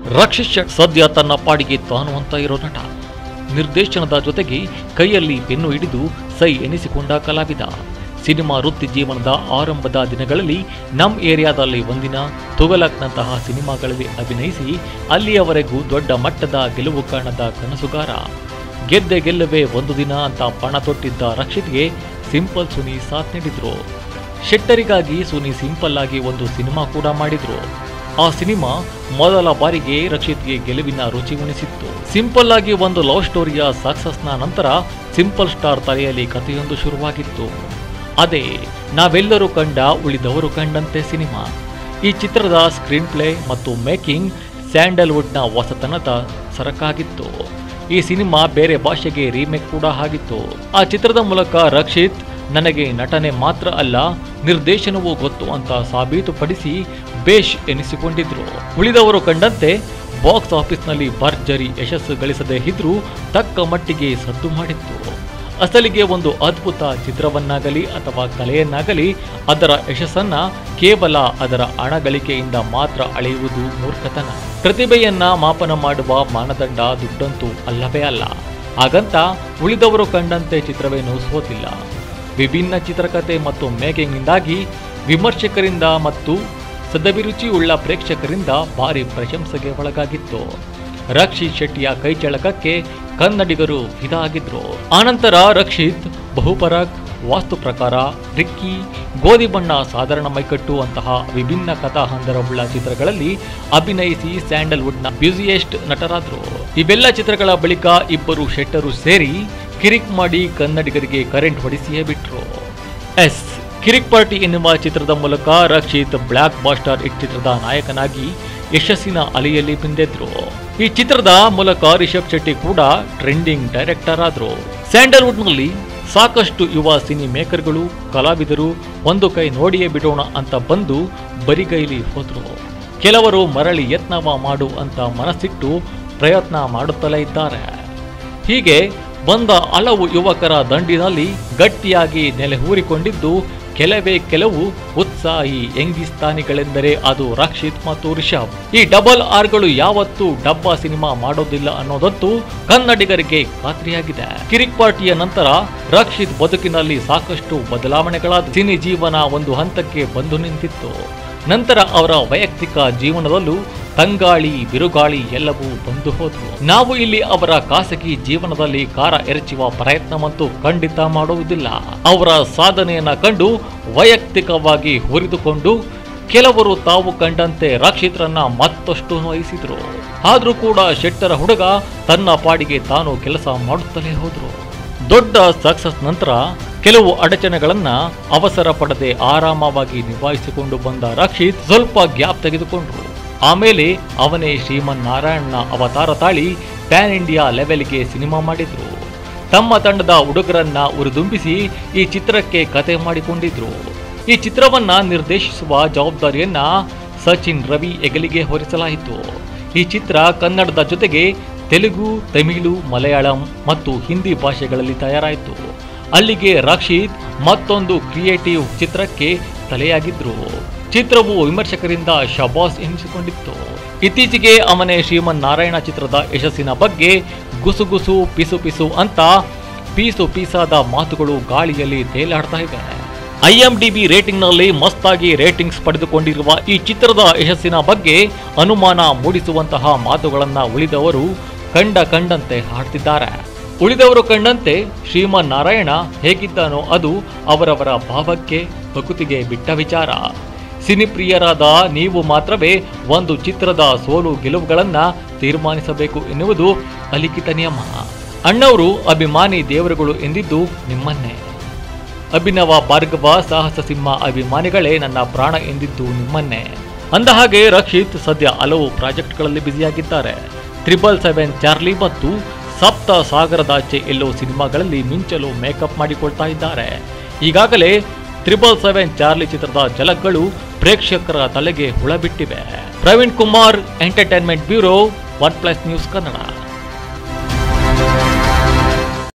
Rakshit set ಸದ್ಯ ತನ್ನ ಪಾಡಿಗೆ ತಾನು ಅಂತ ಇರೋ ನಟ ನಿರ್ದೇಶನದ ಜೊತೆಗೆ ಕೈಯಲ್ಲಿ ಪೆನ್ನು ಹಿಡಿದು ಸೈ ಎನಿಸಿಕೊಂಡ ಕಲಾವಿದ ಸಿನಿಮಾ ವೃತ್ತಿ ಜೀವನದ ಆರಂಭದ ದಿನಗಳಲ್ಲಿ ನಮ್ ಏರಿಯಾದಲ್ಲಿ ಒಂದಿನ ತುಗಲಕ್ನಂತಹ ಸಿನಿಮಾಗಳಲ್ಲಿ ಅಭಿನಯಿಸಿ ಅಲ್ಲಿಯವರೆಗೂ ದೊಡ್ಡ ಮಟ್ಟದ ಗೆಲುವು ಕಾಣದ ಕನಸುಗಾರ ಗೆದ್ದೆ ಗೆಲ್ಲುವೆ ಒಂದು ದಿನ ಅಂತ ಪಣ ತೊಟ್ಟಿದ್ದ ರಕ್ಷಿತ್ಗೆ ಸಿಂಪಲ್ ಸುನಿ ಸಾಥ್ ನೀಡಿದ್ರು ಶೆಟ್ಟರಿಗಾಗಿ ಸುನಿ ಸಿಂಪಲ್ ಆಗಿ ಒಂದು ಸಿನಿಮಾ ಕೂಡ ಮಾಡಿದ್ರು ಆ ಸಿನಿಮಾ ಮೊದಲ ಬಾರಿಗೆ ರಕ್ಷಿತ್ಗೆ ಗೆಲುವಿನ ರುಚಿ ಉಣಿಸಿತ್ತು ಸಿಂಪಲ್ ಆಗಿ ಒಂದು ಲವ್ ಸ್ಟೋರಿಯ ಸಕ್ಸಸ್ನ ನಂತರ ಸಿಂಪಲ್ ಸ್ಟಾರ್ ತಲೆಯಲ್ಲಿ ಕಥೆಯೊಂದು ಶುರುವಾಗಿತ್ತು ಅದೇ ನಾವೆಲ್ಲರೂ ಕಂಡ ಉಳಿದವರು ಕಂಡಂತೆ ಸಿನಿಮಾ ಈ ಚಿತ್ರದ ಸ್ಕ್ರೀನ್ ಪ್ಲೇ ಮತ್ತು ಮೇಕಿಂಗ್ ಸ್ಯಾಂಡಲ್ವುಡ್ನ ಹೊಸತನದ ಸರಕಾಗಿತ್ತು ಈ ಸಿನಿಮಾ ಬೇರೆ ಭಾಷೆಗೆ ರೀಮೇಕ್ ಕೂಡ ಆಗಿತ್ತು ಆ ಚಿತ್ರದ ಮೂಲಕ ರಕ್ಷಿತ್ ನನಗೆ ನಟನೆ ಮಾತ್ರ ಅಲ್ಲ ನಿರ್ದೇಶನವೂ ಗೊತ್ತು ಅಂತ ಸಾಬೀತುಪಡಿಸಿ ಬೇಷ್ ಎನಿಸಿಕೊಂಡಿದ್ರು ಉಳಿದವರು ಕಂಡಂತೆ ಬಾಕ್ಸ್ ಆಫೀಸ್ನಲ್ಲಿ ಭರ್ಜರಿ ಯಶಸ್ಸು ಗಳಿಸದೇ ಇದ್ರೂ ತಕ್ಕ ಮಟ್ಟಿಗೆ ಸದ್ದು ಮಾಡಿತ್ತು ಅಸಲಿಗೆ ಒಂದು ಅದ್ಭುತ ಚಿತ್ರವನ್ನಾಗಲಿ ಅಥವಾ ಕಲೆಯನ್ನಾಗಲಿ ಅದರ ಯಶಸ್ಸನ್ನ ಕೇವಲ ಅದರ ಹಣ ಗಳಿಕೆಯಿಂದ ಮಾತ್ರ ಅಳೆಯುವುದು ಮೂರ್ಖತನ ಪ್ರತಿಭೆಯನ್ನ ಮಾಪನ ಮಾಡುವ ಮಾನದಂಡ ದುಡ್ಡಂತೂ ಅಲ್ಲವೇ ಅಲ್ಲ ಹಾಗಂತ ಉಳಿದವರು ಕಂಡಂತೆ ಚಿತ್ರವೇನೂ ಸೋತಿಲ್ಲ ವಿಭಿನ್ನ ಚಿತ್ರಕಥೆ ಮತ್ತು ಮೇಕಿಂಗ್ನಿಂದಾಗಿ ವಿಮರ್ಶಕರಿಂದ ಮತ್ತು ಸದಭಿರುಚಿಯುಳ್ಳ ಪ್ರೇಕ್ಷಕರಿಂದ ಭಾರಿ ಪ್ರಶಂಸೆಗೆ ಒಳಗಾಗಿತ್ತು ರಕ್ಷಿತ್ ಶೆಟ್ಟಿಯ ಕೈಚಳಕಕ್ಕೆ ಕನ್ನಡಿಗರು ಫಿದಾ ಆಗಿದ್ರು ಆನಂತರ ರಕ್ಷಿತ್ ಬಹುಪರಾಗ್ ವಾಸ್ತು ಪ್ರಕಾರ ರಿಕ್ಕಿ ಗೋಧಿ ಬಣ್ಣ ಸಾಧಾರಣ ಮೈಕಟ್ಟು ಅಂತಹ ವಿಭಿನ್ನ ಕಥಾಹಂದರವುಳ್ಳ ಚಿತ್ರಗಳಲ್ಲಿ ಅಭಿನಯಿಸಿ ಸ್ಯಾಂಡಲ್ವುಡ್ನ ಬ್ಯುಸಿಯೆಸ್ಟ್ ನಟರಾದ್ರು ಇವೆಲ್ಲ ಚಿತ್ರಗಳ ಬಳಿಕ ಇಬ್ಬರು ಶೆಟ್ಟರು ಸೇರಿ ಕಿರಿಕ್ ಮಾಡಿ ಕನ್ನಡಿಗರಿಗೆ ಕರೆಂಟ್ ಹೊಡಿಸಿಯೇ ಬಿಟ್ರು ಎಸ್ ಕಿರಿಕ್ ಪಾರ್ಟಿ ಎನ್ನುವ ಚಿತ್ರದ ಮೂಲಕ ರಕ್ಷಿತ್ ಬ್ಲಾಕ್ ಬಾಸ್ಟರ್ ಹಿಟ್ ಚಿತ್ರದ ನಾಯಕನಾಗಿ ಯಶಸ್ಸಿನ ಅಲೆಯಲ್ಲಿ ಬಿಂದೆದ್ರು ಈ ಚಿತ್ರದ ಮೂಲಕ ರಿಷಬ್ ಶೆಟ್ಟಿ ಕೂಡ ಟ್ರೆಂಡಿಂಗ್ ಡೈರೆಕ್ಟರ್ ಆದ್ರು ಸ್ಯಾಂಡಲ್ವುಡ್ನಲ್ಲಿ ಸಾಕಷ್ಟು ಯುವ ಸಿನಿ ಮೇಕರ್ಗಳು ಕಲಾವಿದರು ಒಂದು ಕೈ ನೋಡಿಯೇ ಬಿಡೋಣ ಅಂತ ಬಂದು ಬರಿಗೈಲಿ ಹೋದ್ರು ಕೆಲವರು ಮರಳಿ ಯತ್ನವ ಮಾಡು ಅಂತ ಮನಸ್ಸಿಟ್ಟು ಪ್ರಯತ್ನ ಮಾಡುತ್ತಲೇ ಇದ್ದಾರೆ ಹೀಗೆ ಬಂದ ಹಲವು ಯುವಕರ ದಂಡಿನಲ್ಲಿ ಗಟ್ಟಿಯಾಗಿ ನೆಲೆಯೂರಿಕೊಂಡಿದ್ದು ಕೆಲವೇ ಕೆಲವು ಉತ್ಸಾಹಿ ಎಂಗಿಸ್ತಾನಿಗಳೆಂದರೆ ಅದು ರಕ್ಷಿತ್ ಮತ್ತು ರಿಷಬ್ ಈ ಡಬಲ್ ಆರ್ಗಳು ಯಾವತ್ತೂ ಡಬ್ಬಾ ಸಿನಿಮಾ ಮಾಡೋದಿಲ್ಲ ಅನ್ನೋದಂತೂ ಕನ್ನಡಿಗರಿಗೆ ಖಾತ್ರಿಯಾಗಿದೆ ಕಿರಿಕ್ ಪಾರ್ಟಿಯ ನಂತರ ರಕ್ಷಿತ್ ಬದುಕಿನಲ್ಲಿ ಸಾಕಷ್ಟು ಬದಲಾವಣೆಗಳಾದ ಸಿನಿ ಜೀವನ ಒಂದು ಹಂತಕ್ಕೆ ಬಂದು ನಿಂತಿತ್ತು ನಂತರ ಅವರ ವೈಯಕ್ತಿಕ ಜೀವನದಲ್ಲೂ ತಂಗಾಳಿ ಬಿರುಗಾಳಿ ಎಲ್ಲವೂ ಬಂದು ಹೋದವು ನಾವು ಇಲ್ಲಿ ಅವರ ಖಾಸಗಿ ಜೀವನದಲ್ಲಿ ಕಾರ ಎರಚುವ ಪ್ರಯತ್ನವಂತೂ ಖಂಡಿತ ಮಾಡುವುದಿಲ್ಲ ಅವರ ಸಾಧನೆಯನ್ನ ಕಂಡು ವೈಯಕ್ತಿಕವಾಗಿ ಹುರಿದುಕೊಂಡು ಕೆಲವರು ತಾವು ಕಂಡಂತೆ ರಕ್ಷಿತ್ರನ್ನ ಮತ್ತಷ್ಟು ನೋಯಿಸಿದ್ರು ಆದ್ರೂ ಕೂಡ ಶೆಟ್ಟರ ಹುಡುಗ ತನ್ನ ಪಾಡಿಗೆ ತಾನು ಕೆಲಸ ಮಾಡುತ್ತಲೇ ಹೋದ್ರು ದೊಡ್ಡ ಸಕ್ಸಸ್ ನಂತರ ಕೆಲವು ಅಡಚಣೆಗಳನ್ನ ಅವಸರ ಪಡದೆ ಆರಾಮವಾಗಿ ನಿಭಾಯಿಸಿಕೊಂಡು ಬಂದ ರಕ್ಷಿತ್ ಸ್ವಲ್ಪ ಗ್ಯಾಪ್ ತೆಗೆದುಕೊಂಡ್ರು ಆಮೇಲೆ ಅವನೇ ಶ್ರೀಮನ್ ನಾರಾಯಣ್ನ ಅವತಾರ ತಾಳಿ ಪ್ಯಾನ್ ಇಂಡಿಯಾ ಲೆವೆಲ್ಗೆ ಸಿನಿಮಾ ಮಾಡಿದ್ರು ತಮ್ಮ ತಂಡದ ಹುಡುಗರನ್ನ ಉರಿದುಂಬಿಸಿ ಈ ಚಿತ್ರಕ್ಕೆ ಕತೆ ಮಾಡಿಕೊಂಡಿದ್ರು ಈ ಚಿತ್ರವನ್ನ ನಿರ್ದೇಶಿಸುವ ಜವಾಬ್ದಾರಿಯನ್ನ ಸಚಿನ್ ರವಿ ಹೆಗಲಿಗೆ ಹೊರಿಸಲಾಯಿತು ಈ ಚಿತ್ರ ಕನ್ನಡದ ಜೊತೆಗೆ ತೆಲುಗು ತಮಿಳು ಮಲಯಾಳಂ ಮತ್ತು ಹಿಂದಿ ಭಾಷೆಗಳಲ್ಲಿ ತಯಾರಾಯಿತು ಅಲ್ಲಿಗೆ ರಕ್ಷಿತ್ ಮತ್ತೊಂದು ಕ್ರಿಯೇಟಿವ್ ಚಿತ್ರಕ್ಕೆ ತಲೆಯಾಗಿದ್ರು ಚಿತ್ರವು ವಿಮರ್ಶಕರಿಂದ ಶಬಾಸ್ ಎನಿಸಿಕೊಂಡಿತ್ತು ಇತ್ತೀಚೆಗೆ ಅವನೇ ಶ್ರೀಮನ್ ನಾರಾಯಣ ಚಿತ್ರದ ಯಶಸ್ಸಿನ ಬಗ್ಗೆ ಗುಸುಗುಸು ಪಿಸು ಪಿಸು ಅಂತ ಪೀಸು ಪೀಸಾದ ಮಾತುಗಳು ಗಾಳಿಯಲ್ಲಿ ತೇಲಾಡ್ತಾ ಇವೆ ಐಎಂಡಿಬಿ ರೇಟಿಂಗ್ನಲ್ಲಿ ಮಸ್ತಾಗಿ ರೇಟಿಂಗ್ಸ್ ಪಡೆದುಕೊಂಡಿರುವ ಈ ಚಿತ್ರದ ಯಶಸ್ಸಿನ ಬಗ್ಗೆ ಅನುಮಾನ ಮೂಡಿಸುವಂತಹ ಮಾತುಗಳನ್ನ ಉಳಿದವರು ಕಂಡ ಕಂಡಂತೆ ಹಾಡ್ತಿದ್ದಾರೆ ಉಳಿದವರು ಕಂಡಂತೆ ಶ್ರೀಮನ್ ನಾರಾಯಣ ಹೇಗಿದ್ದಾನೋ ಅದು ಅವರವರ ಭಾವಕ್ಕೆ ಪ್ರಕೃತಿಗೆ ಬಿಟ್ಟ ವಿಚಾರ ಸಿನಿಪ್ರಿಯರಾದ ನೀವು ಮಾತ್ರವೇ ಒಂದು ಚಿತ್ರದ ಸೋಲು ಗೆಲುವುಗಳನ್ನ ತೀರ್ಮಾನಿಸಬೇಕು ಎನ್ನುವುದು ಅಲಿಖಿತ ನಿಯಮ ಅಣ್ಣವರು ಅಭಿಮಾನಿ ದೇವರುಗಳು ಎಂದಿದ್ದು ನಿಮ್ಮನ್ನೇ ಅಭಿನವ ಭಾರ್ಗವ ಸಾಹಸ ಸಿಂಹ ಅಭಿಮಾನಿಗಳೇ ನನ್ನ ಪ್ರಾಣ ಎಂದಿದ್ದು ನಿಮ್ಮನ್ನೇ ಅಂದಹಾಗೆ ರಕ್ಷಿತ್ ಸದ್ಯ ಹಲವು ಪ್ರಾಜೆಕ್ಟ್ಗಳಲ್ಲಿ ಬ್ಯುಸಿಯಾಗಿದ್ದಾರೆ ತ್ರಿಬಲ್ ಸೆವೆನ್ ಚಾರ್ಲಿ ಮತ್ತು ಸಪ್ತ ಸಾಗರದಾಚೆ ಎಲ್ಲೋ ಸಿನಿಮಾಗಳಲ್ಲಿ ಮಿಂಚಲು ಮೇಕಪ್ ಮಾಡಿಕೊಳ್ತಾ ಇದ್ದಾರೆ ಈಗಾಗಲೇ ತ್ರಿಬಲ್ ಸೆವೆನ್ ಚಾರ್ಲಿ ಚಿತ್ರದ ಝಲಕ್ಗಳು ಪ್ರೇಕ್ಷಕರ ತಲೆಗೆ ಹುಳ ಬಿಟ್ಟಿವೆ Praveen Kumar entertainment bureau one plus news Kannada